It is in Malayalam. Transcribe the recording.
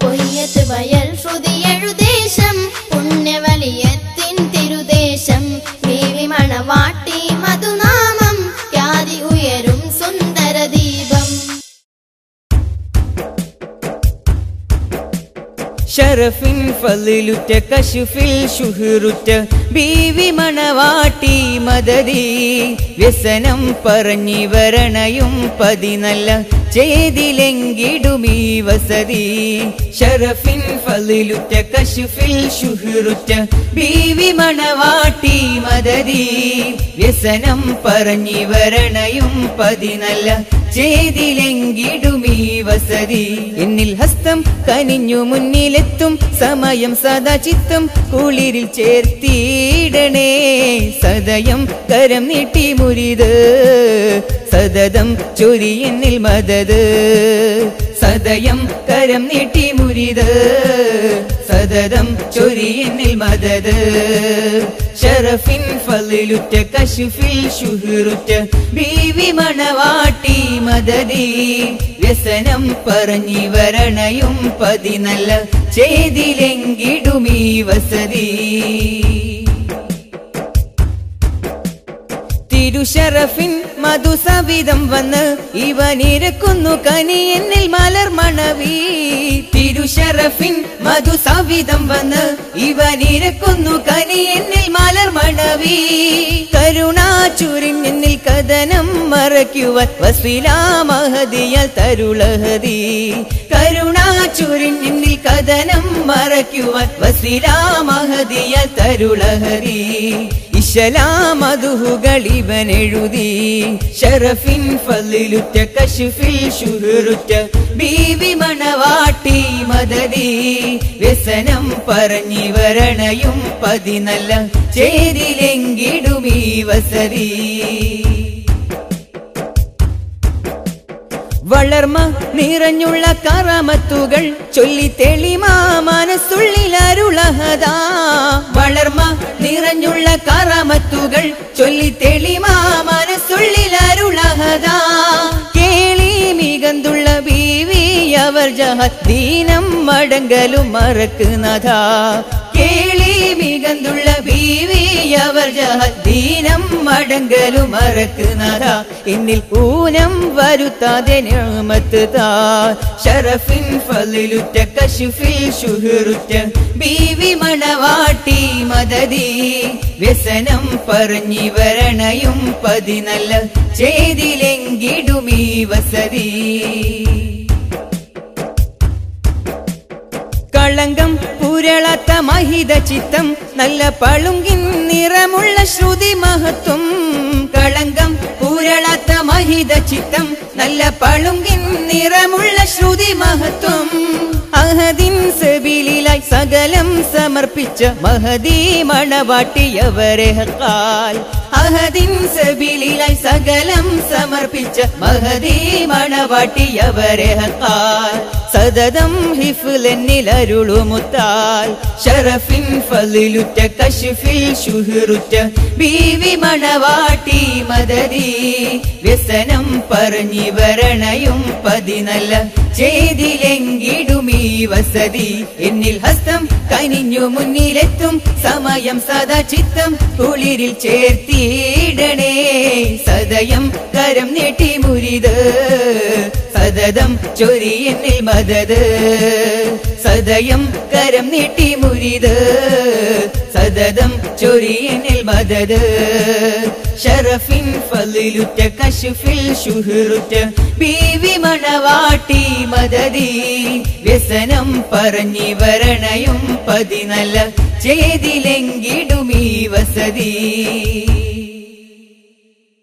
കൊയ്യത്ത് വയൽ ശ്രുതിയെഴുദേശം പുണ്യവലിയത്തിൻ തിരുദേശം ദേവി മണവാട്ടി മധുനാമം ഖ്യാതി ഉയരും സുന്ദര ദീപം ഷറഫിൻ ഫലിലുറ്റ കശുഫിൽ ഷുഹുറുറ്റ ബീവി മണവാട്ടി മദതി വ്യസനം പറഞ്ഞി വരണയും പതിനല്ല ചെയ്തിലെങ്കിടുമീ വസതി ഷറഫിൻ ഫലിലുറ്റ കശുഫിൽ ഷുഹുറുറ്റ ബീവി മണവാട്ടി മദതി വ്യസനം പറഞ്ഞി വരണയും പതിനല്ല ചെയ്തിലെങ്കിടുമീ വസതി എന്നിൽ ഹസ്തം കനിഞ്ഞു മുന്നിലെത്തും സമയം സദാ ചിത്തം കുളിരിൽ ചേർത്തിയിടണേ സദയം കരം നീട്ടി മുരിത് സതതം ചൊരി എന്നിൽ മദത് സദയം കരം നീട്ടി മുരിത് സതതം ചൊരി എന്നിൽ മദത് ഷറഫിൻ ഫലിലുറ്റ കശുഫിൽ ഷുഹുറുറ്റ ബീവി മണവാട്ടി മദതി വ്യസനം പറഞ്ഞി വരണയും പതിനല്ല ചെയ്തിലെങ്കിടുമീ വസതി തിരുഷറഫിൻ മധുസവിധം വന്ന് ഇവനിരക്കുന്നു കനി എന്നിൽ മലർ മണവി തിരുഷറഫിൻ മധുസവിധം വന്ന് ഇവനിരക്കുന്നു കനി എന്നിൽ മലർ മണവി കരുണാചുരിൻ എന്നിൽ കഥനം മറയ്ക്കുവാൻ വസ്വിലാമഹതിയാൽ തരുളഹതി കരുണാചുരിൻ എന്നിൽ കഥനം മറയ്ക്കുവാൻ വസ്വിലാമഹതിയാൽ തരുളഹരി ഇശലാമതുഹുകൾ ഇവൻ എഴുതി ഷറഫിൻ ഫലിലുറ്റ കശുഫിൽ ഷുഹുറുറ്റ ബീവി മണവാട്ടി മദതി വ്യസനം പറഞ്ഞി വരണയും പതിനല്ല ചേരിലെങ്കിടുമീ വസതി വളർമ നിറഞ്ഞുള്ള കറാമത്തുകൾ ചൊല്ലി തെളിമാ മനസ്സുള്ളിൽ അരുളഹതാ വളർമ നിറഞ്ഞുള്ള കറാമത്തുകൾ ചൊല്ലി തെളിമാ മനസ്സുള്ളിൽ അരുളഹതാ കേളി മികന്തുള്ള ബീവി അവർ ജഹത് ദീനം മടങ്കലും മറക്കുന്നതാ കേളി മികന്തുള്ള ബീവി അവർ ജഹത് ദീനം മടങ്കലും മറക്കുന്നതാ എന്നിൽ ഊനം വരുത്താതെ ഞാമത്ത് താ ഷറഫിൻ ഫലിലുറ്റ കശുഫിൽ ഷുഹുറുറ്റ ബീവി മണവാട്ടി മദതി വ്യസനം പറഞ്ഞി വരണയും പതിനല്ല ചെയ്തിലെങ്കിടുമീ വസതി കളങ്കം പുരളാത്ത മഹിത ചിത്തം നല്ല പളുങ്കിൻ നിറമുള്ള ശ്രുതി മഹത്വം കളങ്കം പുരളാത്ത മഹിത ചിത്തം നല്ല പളുങ്കിൻ നിറമുള്ള ശ്രുതി മഹത്വം അഹദിൻ സബിലിലായി സകലം സമർപ്പിച്ച മഹദീ മണവാട്ടിയവരെ ഹക്കാൽ അഹദിൻ സബിലിലായി സകലം സമർപ്പിച്ച മഹദീ മണവാട്ടിയവരെ ഹക്കാൽ സതതം ഹിഫ്ലെന്നിൽ അരുളുമുത്താൽ ഷറഫിൻ ഫലിലുറ്റ കശുഫിൽ ഷുഹുറുറ്റ ബീവി മണവാട്ടി മദതി വ്യസനം പറഞ്ഞി വരണയും പതിനല്ല ചെയ്തിലെങ്കിടുമീ വസതി എന്നിൽ ഹസ്തം കനിഞ്ഞു മുന്നിലെത്തും സമയം സദാ ചിത്തം കുളിരിൽ ചേർത്തിയിടണേ സദയം കരം നീട്ടി മുരിത് സതതം ചൊരി എന്നിൽ മദത് സദയം കരം നീട്ടി മുരിത് സതതം ചൊരി എന്നിൽ മദത് ഷറഫിൻ ഫലിലുറ്റ കശുഫിൽ ഷുഹുറുറ്റ ബീവി മണവാട്ടി മദതി വ്യസനം പറഞ്ഞി വരണയും പതിനല്ല ചെയ്തിലെങ്കിടുമീ വസതി